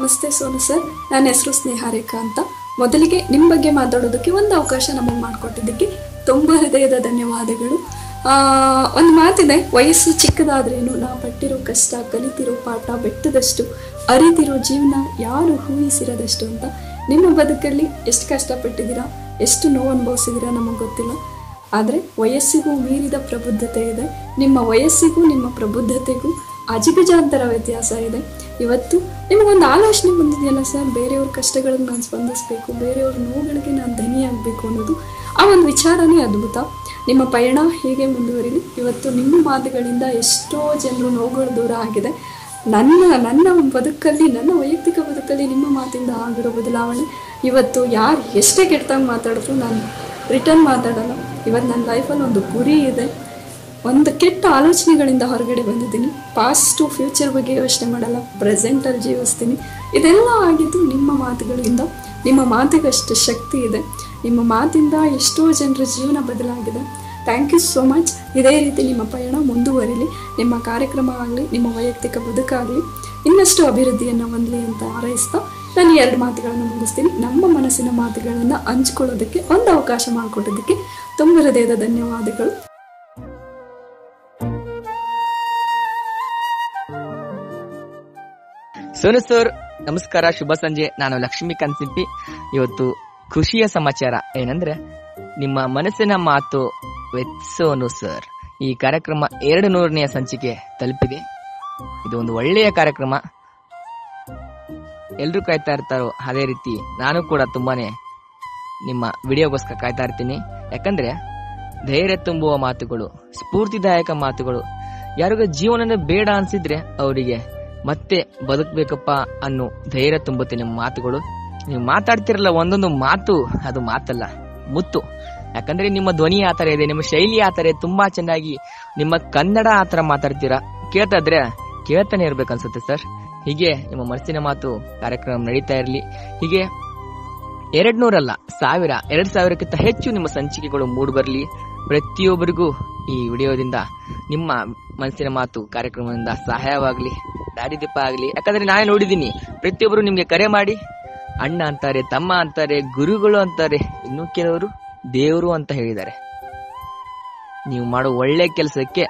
ನಮಸ್ತೆ ಸೋನು ಸರ್ ನನ್ನ ಹೆಸರು ಸ್ನೇಹ ರೇಖಾ ಅಂತ ಮೊದಲಿಗೆ ನಿಮ್ಮ ಬಗ್ಗೆ ಮಾತಾಡೋದಕ್ಕೆ ಒಂದು ಅವಕಾಶ ನಮಗೆ ಮಾಡಿಕೊಟ್ಟಿದ್ದಕ್ಕೆ ತುಂಬ ಹೃದಯದ ಧನ್ಯವಾದಗಳು ಆ, ಒಂದು ಮಾತಿದೆ ವಯಸ್ಸು ಚಿಕ್ಕದಾದ್ರೇನು ನಾ ಪಟ್ಟಿರೋ ಕಷ್ಟ ಕಲಿತಿರೋ ಪಾಠ ಬೆಟ್ಟದಷ್ಟು ಅರಿತಿರೋ ಜೀವನ ಯಾರು ಊಹಿಸಿರೋದಷ್ಟು ಅಂತ ನಿಮ್ಮ ಬದುಕಲ್ಲಿ ಎಷ್ಟು ಕಷ್ಟಪಟ್ಟಿದ್ದೀರಾ ಎಷ್ಟು ನೋವು ಅನುಭವಿಸಿದ್ದೀರಾ ನಮಗೆ ಗೊತ್ತಿಲ್ಲ ಆದರೆ ವಯಸ್ಸಿಗೂ ಮೀರಿದ ಪ್ರಬುದ್ಧತೆ ಇದೆ ನಿಮ್ಮ ವಯಸ್ಸಿಗೂ ನಿಮ್ಮ ಪ್ರಬುದ್ಧತೆಗೂ ಅಜಿಗಜಾಂತರ ವ್ಯತ್ಯಾಸ ಇದೆ ಇವತ್ತು ನಿಮಗೊಂದು ಆಲೋಚನೆ ಬಂದಿದೆಯಲ್ಲ ಸರ್ ಬೇರೆಯವ್ರ ಕಷ್ಟಗಳಿಗೆ ನಾನು ಸ್ಪಂದಿಸಬೇಕು ಬೇರೆಯವ್ರ ನೋವುಗಳಿಗೆ ನಾನು ಧನಿಯಾಗಬೇಕು ಅನ್ನೋದು ಆ ಒಂದು ವಿಚಾರನೇ ಅದ್ಭುತ ನಿಮ್ಮ ಪಯಣ ಹೀಗೆ ಮುಂದುವರಿಲಿ ಇವತ್ತು ನಿಮ್ಮ ಮಾತುಗಳಿಂದ ಎಷ್ಟೋ ಜನರು ನೋವುಗಳು ದೂರ ಆಗಿದೆ ನನ್ನ ನನ್ನ ಬದುಕಲ್ಲಿ ನನ್ನ ವೈಯಕ್ತಿಕ ಬದುಕಲ್ಲಿ ನಿಮ್ಮ ಮಾತಿಂದ ಆಗಿರೋ ಬದಲಾವಣೆ ಇವತ್ತು ಯಾರು ಎಷ್ಟೇ ಕೆಟ್ಟದಾಗಿ ಮಾತಾಡಿದ್ರು ನಾನು ರಿಟರ್ನ್ ಮಾತಾಡಲ್ಲ ಇವತ್ತು ನನ್ನ ಲೈಫಲ್ಲಿ ಒಂದು ಗುರಿ ಇದೆ ಒಂದು ಕೆಟ್ಟ ಆಲೋಚನೆಗಳಿಂದ ಹೊರಗಡೆ ಬಂದಿದ್ದೀನಿ ಪಾಸ್ಟ್ ಟು ಫ್ಯೂಚರ್ ಬಗ್ಗೆ ಯೋಚನೆ ಮಾಡಲ್ಲ ಪ್ರೆಸೆಂಟಲ್ಲಿ ಜೀವಿಸ್ತೀನಿ ಇದೆಲ್ಲ ಆಗಿದ್ದು ನಿಮ್ಮ ಮಾತುಗಳಿಂದ ನಿಮ್ಮ ಮಾತಿಗಷ್ಟು ಶಕ್ತಿ ಇದೆ ನಿಮ್ಮ ಮಾತಿಂದ ಎಷ್ಟೋ ಜನರ ಜೀವನ ಬದಲಾಗಿದೆ ಥ್ಯಾಂಕ್ ಯು ಸೋ ಮಚ್ ಇದೇ ರೀತಿ ನಿಮ್ಮ ಪಯಣ ಮುಂದುವರಿಲಿ ನಿಮ್ಮ ಕಾರ್ಯಕ್ರಮ ಆಗಲಿ ನಿಮ್ಮ ವೈಯಕ್ತಿಕ ಬದುಕಾಗಲಿ ಇನ್ನಷ್ಟು ಅಭಿವೃದ್ಧಿಯನ್ನು ಹೊಂದಲಿ ಅಂತ ಹಾರೈಸ್ತಾ ನಾನು ಎರಡು ಮಾತುಗಳನ್ನು ಮುಗಿಸ್ತೀನಿ ನಮ್ಮ ಮನಸ್ಸಿನ ಮಾತುಗಳನ್ನು ಹಂಚ್ಕೊಳ್ಳೋದಕ್ಕೆ ಒಂದು ಅವಕಾಶ ಮಾಡಿಕೊಟ್ಟೋದಕ್ಕೆ ತುಂಬ ಹೃದಯದ ಧನ್ಯವಾದಗಳು ಸೋನು ಸರ್ ನಮಸ್ಕಾರ ಶುಭ ಸಂಜೆ ನಾನು ಲಕ್ಷ್ಮೀಕಾಂತ್ ಸಿಂಪಿ ಇವತ್ತು ಖುಷಿಯ ಸಮಾಚಾರ ಏನಂದ್ರೆ ನಿಮ್ಮ ಮನಸ್ಸಿನ ಮಾತು ವಿತ್ ಸೋನು ಸರ್ ಈ ಕಾರ್ಯಕ್ರಮ ಎರಡು ನೂರನೆಯ ಸಂಚಿಕೆ ತಲುಪಿದೆ ಇದು ಒಂದು ಒಳ್ಳೆಯ ಕಾರ್ಯಕ್ರಮ ಎಲ್ರು ಕಾಯ್ತಾ ಇರ್ತಾರೋ ಅದೇ ರೀತಿ ನಾನು ಕೂಡ ತುಂಬಾನೇ ನಿಮ್ಮ ವಿಡಿಯೋಗೋಸ್ಕರ ಕಾಯ್ತಾ ಇರ್ತೀನಿ ಯಾಕಂದ್ರೆ ಧೈರ್ಯ ತುಂಬುವ ಮಾತುಗಳು ಸ್ಫೂರ್ತಿದಾಯಕ ಮಾತುಗಳು ಯಾರಿಗ ಜೀವನನೇ ಬೇಡ ಅನ್ಸಿದ್ರೆ ಅವರಿಗೆ ಮತ್ತೆ ಬದುಕ್ಬೇಕಪ್ಪ ಅನ್ನೋ ಧೈರ್ಯ ತುಂಬುತ್ತೆ ನಿಮ್ಮ ಮಾತುಗಳು ನೀವು ಮಾತಾಡ್ತಿರಲ್ಲ ಒಂದೊಂದು ಮಾತು ಅದು ಮಾತಲ್ಲ ಮುತ್ತು ಯಾಕಂದ್ರೆ ನಿಮ್ಮ ಧ್ವನಿ ಆ ತರ ಇದೆ ನಿಮ್ಮ ಶೈಲಿ ಆ ತರ ಇದೆ ತುಂಬಾ ಚೆನ್ನಾಗಿ ನಿಮ್ಮ ಕನ್ನಡ ಆ ತರ ಮಾತಾಡ್ತೀರಾ ಕೇಳ್ತಾ ಇದ್ರೆ ಕೇಳ್ತಾನೆ ಇರ್ಬೇಕನ್ಸುತ್ತೆ ಸರ್ ಹೀಗೆ ನಿಮ್ಮ ಮನಸ್ಸಿನ ಮಾತು ಕಾರ್ಯಕ್ರಮ ನಡೀತಾ ಇರಲಿ ಹೀಗೆ ಎರಡ್ ನೂರಲ್ಲ ಸಾವಿರ ಎರಡ್ ಸಾವಿರಕ್ಕಿಂತ ಹೆಚ್ಚು ನಿಮ್ಮ ಸಂಚಿಕೆಗಳು ಮೂಡ್ ಬರ್ಲಿ ಪ್ರತಿಯೊಬ್ಬರಿಗೂ ಈ ವಿಡಿಯೋದಿಂದ ನಿಮ್ಮ ಮನಸ್ಸಿನ ಮಾತು ಕಾರ್ಯಕ್ರಮದಿಂದ ಸಹಾಯವಾಗ್ಲಿ ದಾರಿದೀಪ ಆಗ್ಲಿ ಯಾಕಂದ್ರೆ ನಾನು ನೋಡಿದ್ದೀನಿ ಪ್ರತಿಯೊಬ್ಬರು ನಿಮ್ಗೆ ಕರೆ ಮಾಡಿ ಅಣ್ಣ ಅಂತಾರೆ ತಮ್ಮ ಅಂತಾರೆ ಗುರುಗಳು ಅಂತಾರೆ ಇನ್ನು ಕೆಲವರು ದೇವರು ಅಂತ ಹೇಳಿದ್ದಾರೆ ನೀವು ಮಾಡೋ ಒಳ್ಳೆ ಕೆಲಸಕ್ಕೆ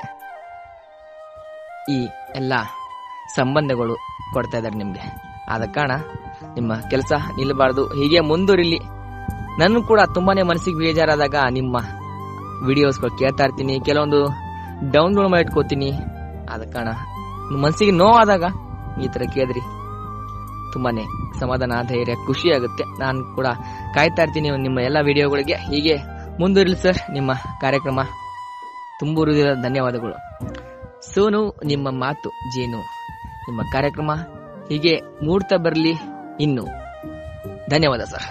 ಈ ಎಲ್ಲ ಸಂಬಂಧಗಳು ಕೊಡ್ತಾ ಇದ್ದಾರೆ ನಿಮ್ಗೆ ಆದ ಕಾರಣ ನಿಮ್ಮ ಕೆಲಸ ನಿಲ್ಲಬಾರ್ದು ಹೀಗೆ ಮುಂದುವರಿಲಿ ನಾನು ಕೂಡ ತುಂಬಾನೇ ಮನಸ್ಸಿಗೆ ಬೇಜಾರಾದಾಗ ನಿಮ್ಮ ವಿಡಿಯೋಸ್ಗಳು ಕೇಳ್ತಾ ಇರ್ತೀನಿ ಕೆಲವೊಂದು ಡೌನ್ಲೋಡ್ ಮಾಡಿ ಇಟ್ಕೋತೀನಿ ಆದ ಕಾರಣ ಮನಸ್ಸಿಗೆ ನೋವಾದಾಗ ಈ ತರ ಕೇಳಿದ್ರಿ ತುಂಬಾನೇ ಸಮಾಧಾನ ಧೈರ್ಯ ಖುಷಿ ಆಗುತ್ತೆ ನಾನು ಕೂಡ ಕಾಯ್ತಾ ಇರ್ತೀನಿ ನಿಮ್ಮ ಎಲ್ಲ ವಿಡಿಯೋಗಳಿಗೆ ಹೀಗೆ ಮುಂದುವರಿಲಿ ಸರ್ ನಿಮ್ಮ ಕಾರ್ಯಕ್ರಮ ತುಂಬುವುದಿಲ್ಲ ಧನ್ಯವಾದಗಳು ಸೋನು ನಿಮ್ಮ ಮಾತು ಜೇನು ನಿಮ್ಮ ಕಾರ್ಯಕ್ರಮ ಹೀಗೆ ಮೂಡ್ತಾ ಬರಲಿ ಇನ್ನು ಧನ್ಯವಾದ ಸರ್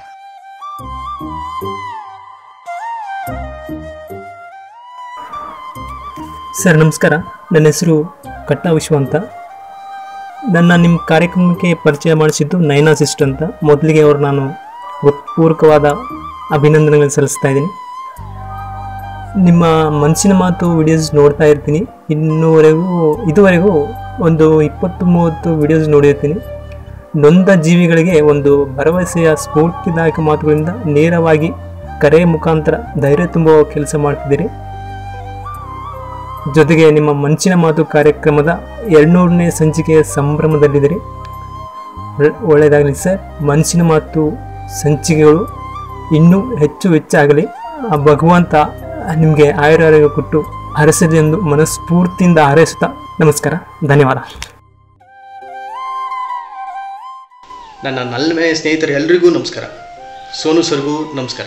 ಸರ್ ನಮಸ್ಕಾರ ನನ್ನ ಹೆಸರು ಕಟ್ಟ ವಿಶ್ವ ಅಂತ ನನ್ನ ನಿಮ್ಮ ಕಾರ್ಯಕ್ರಮಕ್ಕೆ ಪರಿಚಯ ಮಾಡಿಸಿದ್ದು ನಯನಾ ಸಿಸ್ಟ್ ಅಂತ ಮೊದಲಿಗೆ ಅವರು ನಾನು ಹೃತ್ಪೂರ್ವಕವಾದ ಅಭಿನಂದನೆಗಳು ಸಲ್ಲಿಸ್ತಾ ಇದ್ದೀನಿ ನಿಮ್ಮ ಮನಸ್ಸಿನ ಮಾತು ವಿಡಿಯೋಸ್ ನೋಡ್ತಾ ಇರ್ತೀನಿ ಇನ್ನೂವರೆಗೂ ಇದುವರೆಗೂ ಒಂದು ಇಪ್ಪತ್ತು ಮೂವತ್ತು ವಿಡಿಯೋಸ್ ನೋಡಿರ್ತೀನಿ ನೊಂದ ಜೀವಿಗಳಿಗೆ ಒಂದು ಭರವಸೆಯ ಸ್ಫೂರ್ತಿದಾಯಕ ಮಾತುಗಳಿಂದ ನೇರವಾಗಿ ಕರೆ ಮುಖಾಂತರ ಧೈರ್ಯ ತುಂಬುವ ಕೆಲಸ ಮಾಡ್ತಿದ್ದೀರಿ ಜೊತೆಗೆ ನಿಮ್ಮ ಮನಸ್ಸಿನ ಮಾತು ಕಾರ್ಯಕ್ರಮದ ಎರಡ್ನೂರನೇ ಸಂಚಿಕೆಯ ಸಂಭ್ರಮದಲ್ಲಿದ್ದೀರಿ ಒಳ್ಳೆ- ಒಳ್ಳೆಯದಾಗಲಿ ಸರ್ ಮನಸ್ಸಿನ ಮಾತು ಸಂಚಿಕೆಗಳು ಇನ್ನೂ ಹೆಚ್ಚು ಹೆಚ್ಚಾಗಲಿ ಆ ಭಗವಂತ ನಿಮಗೆ ಆಯುರಾರೋಗ್ಯ ಕೊಟ್ಟು ಹರಸಲಿ ಎಂದು ಮನಸ್ಫೂರ್ತಿಯಿಂದ ಹಾರೈಸುತ್ತಾ ನಮಸ್ಕಾರ ಧನ್ಯವಾದ ನನ್ನ ನಲ್ಮೆಯ ಸ್ನೇಹಿತರು ಎಲ್ರಿಗೂ ನಮಸ್ಕಾರ ಸೋನು ಸರ್ಗೂ ನಮಸ್ಕಾರ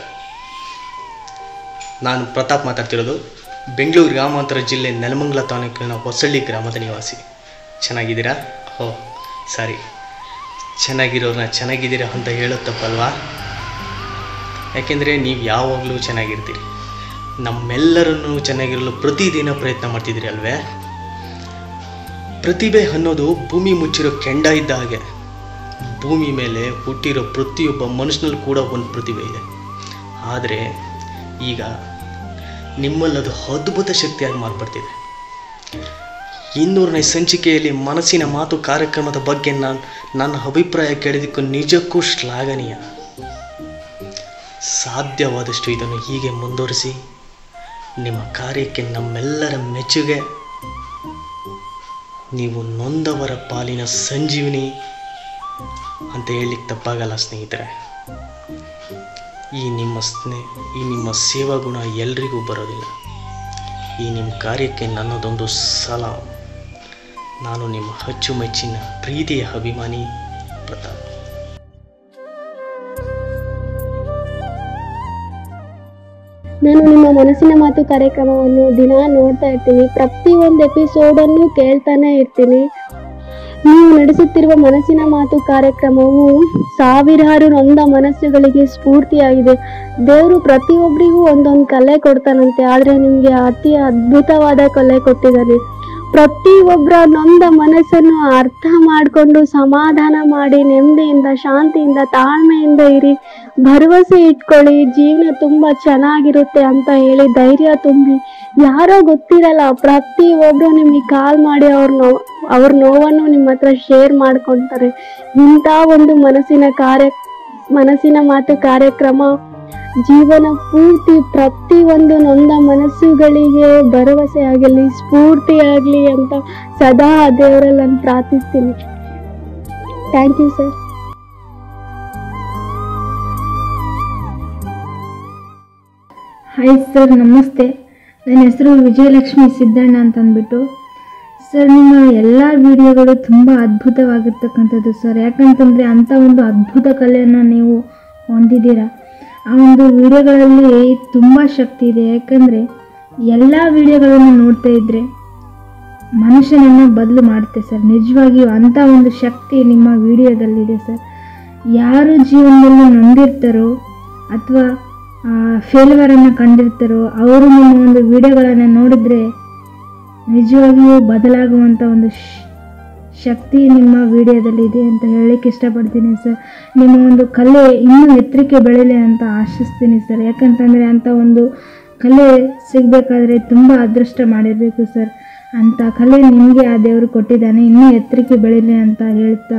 ನಾನು ಪ್ರತಾಪ್ ಮಾತಾಡ್ತಿರೋದು ಬೆಂಗಳೂರು ಗ್ರಾಮಾಂತರ ಜಿಲ್ಲೆ ನೆಲಮಂಗಲ ತಾಲೂಕಿನ ಹೊಸಳ್ಳಿ ಗ್ರಾಮದ ನಿವಾಸಿ ಚೆನ್ನಾಗಿದ್ದೀರಾ ಓ ಸಾರಿ ಚೆನ್ನಾಗಿರೋರನ್ನ ಚೆನ್ನಾಗಿದ್ದೀರಾ ಅಂತ ಹೇಳೋದು ತಪ್ಪಲ್ವಾ ಯಾಕೆಂದರೆ ನೀವು ಯಾವಾಗಲೂ ಚೆನ್ನಾಗಿರ್ತೀರಿ ನಮ್ಮೆಲ್ಲರನ್ನು ಚೆನ್ನಾಗಿರಲು ಪ್ರತಿದಿನ ಪ್ರಯತ್ನ ಮಾಡ್ತಿದ್ದೀರಿ ಅಲ್ವೇ ಪ್ರತಿಭೆ ಅನ್ನೋದು ಭೂಮಿ ಮುಚ್ಚಿರೋ ಕೆಂಡ ಇದ್ದ ಹಾಗೆ ಭೂಮಿ ಮೇಲೆ ಹುಟ್ಟಿರೋ ಪ್ರತಿಯೊಬ್ಬ ಮನುಷ್ಯನಲ್ಲಿ ಕೂಡ ಒಂದು ಪ್ರತಿಭೆ ಇದೆ ಆದರೆ ಈಗ ನಿಮ್ಮಲ್ಲಿ ಅದು ಅದ್ಭುತ ಶಕ್ತಿಯಾಗಿ ಮಾರ್ಪಡ್ತಿದೆ ಇನ್ನೂರನೇ ಸಂಚಿಕೆಯಲ್ಲಿ ಮನಸ್ಸಿನ ಮಾತು ಕಾರ್ಯಕ್ರಮದ ಬಗ್ಗೆ ನಾನು ನನ್ನ ಅಭಿಪ್ರಾಯ ಕೇಳಿದ್ದಕ್ಕೂ ನಿಜಕ್ಕೂ ಶ್ಲಾಘನೀಯ ಸಾಧ್ಯವಾದಷ್ಟು ಇದನ್ನು ಹೀಗೆ ಮುಂದುವರಿಸಿ ನಿಮ್ಮ ಕಾರ್ಯಕ್ಕೆ ನಮ್ಮೆಲ್ಲರ ಮೆಚ್ಚುಗೆ ನೀವು ನೊಂದವರ ಪಾಲಿನ ಸಂಜೀವಿನಿ ಅಂತ ಹೇಳಲಿಕ್ಕೆ ತಪ್ಪಾಗಲ್ಲ ಸ್ನೇಹಿತರೆ ಈ ನಿಮ್ಮ ಸ್ನೇ ಈ ನಿಮ್ಮ ಸೇವಾ ಗುಣ ಎಲ್ರಿಗೂ ಬರೋದಿಲ್ಲ ಈ ನಿಮ್ಮ ಕಾರ್ಯಕ್ಕೆ ನನ್ನದೊಂದು ಸಲಾಂ ನಾನು ನಿಮ್ಮ ಅಚ್ಚುಮೆಚ್ಚಿನ ಪ್ರೀತಿಯ ಅಭಿಮಾನಿ ಪ್ರತಾಪ್ ನಾನು ನಿಮ್ಮ ಮನಸ್ಸಿನ ಮಾತು ಕಾರ್ಯಕ್ರಮವನ್ನು ದಿನ ನೋಡ್ತಾ ಇರ್ತೀನಿ ಪ್ರತಿಯೊಂದು ಎಪಿಸೋಡನ್ನು ಕೇಳ್ತಾನೆ ಇರ್ತೀನಿ ನೀವು ನಡೆಸುತ್ತಿರುವ ಮನಸ್ಸಿನ ಮಾತು ಕಾರ್ಯಕ್ರಮವು ಸಾವಿರಾರು ನೊಂದ ಮನಸ್ಸುಗಳಿಗೆ ಸ್ಫೂರ್ತಿಯಾಗಿದೆ ದೇವರು ಪ್ರತಿಯೊಬ್ಬರಿಗೂ ಒಂದೊಂದು ಕಲೆ ಕೊಡ್ತಾನಂತೆ ಆದರೆ ನಿಮಗೆ ಅತಿ ಅದ್ಭುತವಾದ ಕಲೆ ಕೊಟ್ಟಿದ್ದಾನೆ ಪ್ರತಿಯೊಬ್ಬರ ನೊಂದ ಮನಸ್ಸನ್ನು ಅರ್ಥ ಮಾಡಿಕೊಂಡು ಸಮಾಧಾನ ಮಾಡಿ ನೆಮ್ಮದಿಯಿಂದ ಶಾಂತಿಯಿಂದ ತಾಳ್ಮೆಯಿಂದ ಇರಿ ಭರವಸೆ ಇಟ್ಕೊಳ್ಳಿ ಜೀವನ ತುಂಬ ಚೆನ್ನಾಗಿರುತ್ತೆ ಅಂತ ಹೇಳಿ ಧೈರ್ಯ ತುಂಬಿ ಯಾರೋ ಗೊತ್ತಿರಲ್ಲ ಪ್ರತಿಯೊಬ್ಬರು ನಿಮಗೆ ಕಾಲ್ ಮಾಡಿ ಅವ್ರ ನೋವು ಅವ್ರ ನೋವನ್ನು ನಿಮ್ಮ ಹತ್ರ ಶೇರ್ ಮಾಡ್ಕೊಳ್ತಾರೆ ಇಂಥ ಒಂದು ಮನಸ್ಸಿನ ಕಾರ್ಯ ಮನಸ್ಸಿನ ಮಾತು ಕಾರ್ಯಕ್ರಮ ಜೀವನ ಪೂರ್ತಿ ಪ್ರತಿಯೊಂದು ನೊಂದ ಮನಸ್ಸುಗಳಿಗೆ ಭರವಸೆ ಆಗಲಿ ಸ್ಫೂರ್ತಿ ಆಗಲಿ ಅಂತ ಸದಾ ಆ ದೇವರಲ್ಲಿ ನಾನು ಪ್ರಾರ್ಥಿಸ್ತೀನಿ thank you sir hi sir ನಮಸ್ತೆ ನನ್ನ ಹೆಸರು ವಿಜಯಲಕ್ಷ್ಮಿ ಸಿದ್ದಣ್ಣ ಅಂತ ಅಂದ್ಬಿಟ್ಟು ಸರ್ ನಿಮ್ಮ ಎಲ್ಲ ವಿಡಿಯೋಗಳು ತುಂಬ ಅದ್ಭುತವಾಗಿರ್ತಕ್ಕಂಥದ್ದು ಸರ್ ಯಾಕಂತಂದರೆ ಅಂಥ ಒಂದು ಅದ್ಭುತ ಕಲೆಯನ್ನು ನೀವು ಹೊಂದಿದ್ದೀರಾ ಆ ಒಂದು ವಿಡಿಯೋಗಳಲ್ಲಿ ತುಂಬ ಶಕ್ತಿ ಇದೆ ಯಾಕಂದರೆ ಎಲ್ಲ ವಿಡಿಯೋಗಳನ್ನು ನೋಡ್ತಾ ಇದ್ದರೆ ಮನುಷ್ಯನನ್ನು ಬದಲು ಮಾಡುತ್ತೆ ಸರ್ ನಿಜವಾಗಿಯೂ ಅಂಥ ಒಂದು ಶಕ್ತಿ ನಿಮ್ಮ ವಿಡಿಯೋದಲ್ಲಿದೆ ಸರ್ ಯಾರು ಜೀವನದಲ್ಲಿ ನೊಂದಿರ್ತಾರೋ ಅಥವಾ ಫೇಲ್ವರನ್ನು ಕಂಡಿರ್ತಾರೋ ಅವರು ನಿಮ್ಮ ಒಂದು ವಿಡಿಯೋಗಳನ್ನು ನೋಡಿದರೆ ನಿಜವಾಗಿಯೂ ಬದಲಾಗುವಂಥ ಒಂದು ಶ್- ಶಕ್ತಿ ನಿಮ್ಮ ವಿಡಿಯೋದಲ್ಲಿದೆ ಅಂತ ಹೇಳಲಿಕ್ಕೆ ಇಷ್ಟಪಡ್ತೀನಿ ಸರ್ ನಿಮ್ಮ ಒಂದು ಕಲೆ ಇನ್ನೂ ಎತ್ತರಕ್ಕೆ ಬೆಳೀಲಿ ಅಂತ ಆಶಿಸ್ತೀನಿ ಸರ್ ಯಾಕಂತಂದರೆ ಅಂಥ ಒಂದು ಕಲೆ ಸಿಗಬೇಕಾದ್ರೆ ತುಂಬ ಅದೃಷ್ಟ ಮಾಡಿರಬೇಕು ಸರ್ ಅಂಥ ಕಲೆ ನಿಮಗೆ ಆ ದೇವರು ಕೊಟ್ಟಿದ್ದಾನೆ ಇನ್ನೂ ಎತ್ತರಕ್ಕೆ ಬೆಳೀಲಿ ಅಂತ ಹೇಳ್ತಾ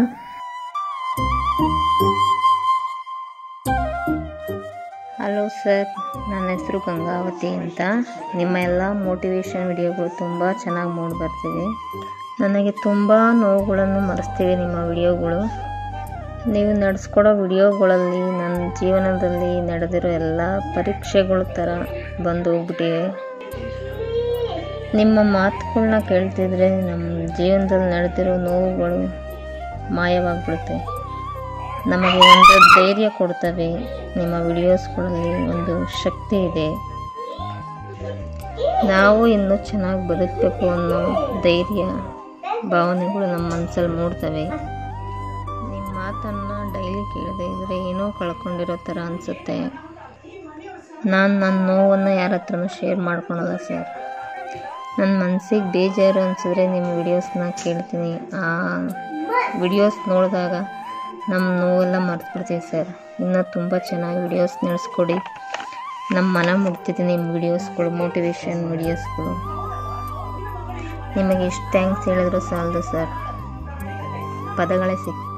ಹಲೋ ಸರ್ ನನ್ನ ಹೆಸರು ಗಂಗಾವತಿ ಅಂತ ನಿಮ್ಮ ಎಲ್ಲ ಮೋಟಿವೇಶನ್ ವಿಡಿಯೋಗಳು ತುಂಬ ಚೆನ್ನಾಗಿ ಮೂಡಿ ಬರ್ತಿವೆ ನನಗೆ ತುಂಬ ನೋವುಗಳನ್ನು ಮರೆಸ್ತಿವೆ ನಿಮ್ಮ ವಿಡಿಯೋಗಳು ನೀವು ನಡೆಸ್ಕೊಡೋ ವಿಡಿಯೋಗಳಲ್ಲಿ ನನ್ನ ಜೀವನದಲ್ಲಿ ನಡೆದಿರೋ ಎಲ್ಲ ಪರೀಕ್ಷೆಗಳ ಥರ ಬಂದು ಹೋಗ್ಬಿಟ್ಟಿವೆ ನಿಮ್ಮ ಮಾತುಗಳನ್ನ ಕೇಳ್ತಿದ್ರೆ ನಮ್ಮ ಜೀವನದಲ್ಲಿ ನಡೆದಿರೋ ನೋವುಗಳು ಮಾಯವಾಗ್ಬಿಡುತ್ತೆ ನಮಗೆ ಒಂದು ಧೈರ್ಯ ಕೊಡ್ತವೆ ನಿಮ್ಮ ವಿಡಿಯೋಸ್ಗಳಲ್ಲಿ ಒಂದು ಶಕ್ತಿ ಇದೆ ನಾವು ಇನ್ನೂ ಚೆನ್ನಾಗಿ ಬದುಕಬೇಕು ಅನ್ನೋ ಧೈರ್ಯ ಭಾವನೆಗಳು ನಮ್ಮ ಮನಸ್ಸಲ್ಲಿ ಮೂಡ್ತವೆ ನಿಮ್ಮ ಮಾತನ್ನು ಡೈಲಿ ಕೇಳದೆ ಇದ್ದರೆ ಏನೋ ಕಳ್ಕೊಂಡಿರೋ ಥರ ಅನಿಸುತ್ತೆ ನಾನು ನನ್ನ ನೋವನ್ನು ಯಾರ ಹತ್ರನೂ ಶೇರ್ ಮಾಡ್ಕೊಳಲ್ಲ ಸರ್ ನನ್ನ ಮನಸ್ಸಿಗೆ ಬೇಜಾರು ಅನಿಸಿದ್ರೆ ನಿಮ್ಮ ವಿಡಿಯೋಸ್ನ ಕೇಳ್ತೀನಿ ಆ ವಿಡಿಯೋಸ್ ನೋಡಿದಾಗ ನಮ್ಮ ನೋವೆಲ್ಲ ಮರ್ತ್ಬಿಡ್ತೀವಿ ಸರ್ ಇನ್ನೂ ತುಂಬ ಚೆನ್ನಾಗಿ ವಿಡಿಯೋಸ್ ನಡೆಸ್ಕೊಡಿ ನಮ್ಮ ಮನ ಮುಗ್ತಿದೆ ನಿಮ್ಮ ವಿಡಿಯೋಸ್ಗಳು ಮೋಟಿವೇಶನ್ ವಿಡಿಯೋಸ್ಗಳು ನಿಮಗೆ ಎಷ್ಟು ಥ್ಯಾಂಕ್ಸ್ ಹೇಳಿದ್ರು ಸಾಲದು ಸರ್ ಪದಗಳೇ ಸಿಕ್